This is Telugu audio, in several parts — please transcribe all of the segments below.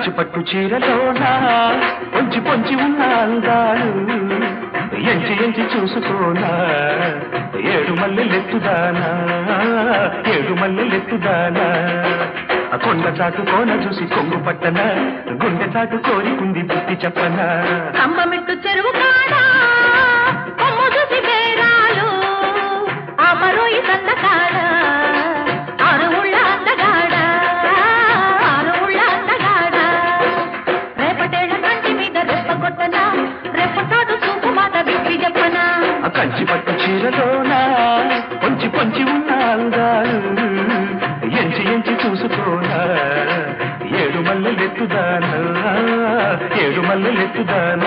కంచి పట్టు చీరలోన పొంచి పొంచి ఉన్న అందాలు ఎంచి ఎంచి చూసుకోనా ఏడు మల్లెలెత్తుదానా ఏడు మల్లెలెత్తుదానా ఆ కొండ చాటు కోన చూసి కొంగు పట్టన గుండె చాటు కోరికుంది బుద్ధి చెప్పనా కంబమిట్టు చెరువు కాడ కొమ్ము చూసి బేరాలు అమరోయి సందకాడ ఆరు ఉళ్ళ అందగాడ ఆరు ఉళ్ళ అందగాడ రేపటేళ్ళ కంటి మీద రెప్ప కొట్టన రెప్పటాడు చూపు మాట విప్పి చెప్పనా ఆ కంచి పట్టు చీరలోన పొంచి పొంచి ఉన్న అందాలు ఎంచి ఎంచి చూసుకోనా ఏడు మల్లెలెత్తుదానా ఏడు మల్లెలెత్తుదానా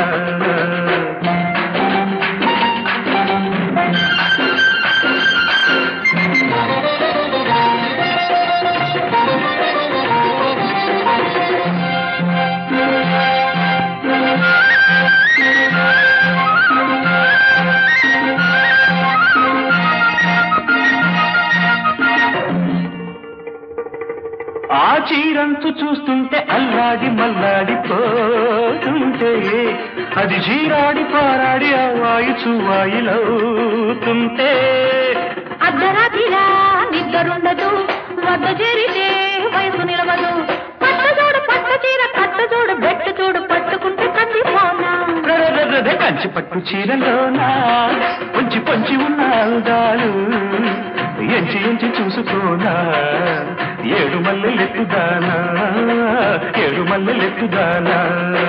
ఆ చీరంచు చూస్తుంటే అల్లాడి మల్లాడిపోతుంటే అది చీరాడి పారాడి అవాయి చువాయిలవుతుంటే అర్ధరాత్రిలా నిద్రుండదు వద్ద చేరితే వయసు నిలవదు పట్ట చూడు పట్ట చీర కట్ట చూడు బెట్టు చూడు పట్టుకుంటే కత్తిపోనా రరరరర కంచి పట్టు చీరలోనా పొంచి పొంచి ఉన్న అందాలు ఎంచి ఎంచి చూసుకోనా ఏడు మల్లెలెత్తుదానా ఏడు మల్లెలెత్తుదానా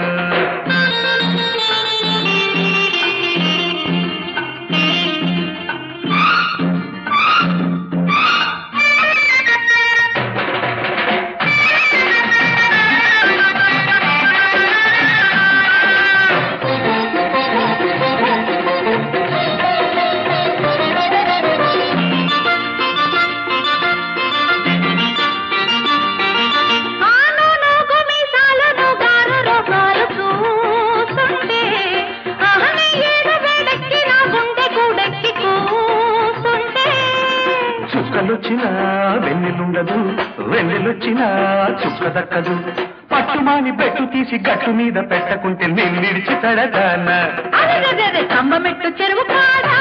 ఆను నూగు మీసాలను గారు రోగాలు చూస్తుంటే ఆహనే ఏడు వేడెక్కి నా గుండె కూడెక్కి కూస్తుంటే చుక్కలొచ్చినా వెన్నెలుండదు వెన్నెలొచ్చినా చుక్క దక్కదు పట్టుమాని పెట్టు తీసి గట్టు మీద పెట్టకుంటే నేను విడిచి తడదానా అదే కంబమెట్టు చెరువు కాడ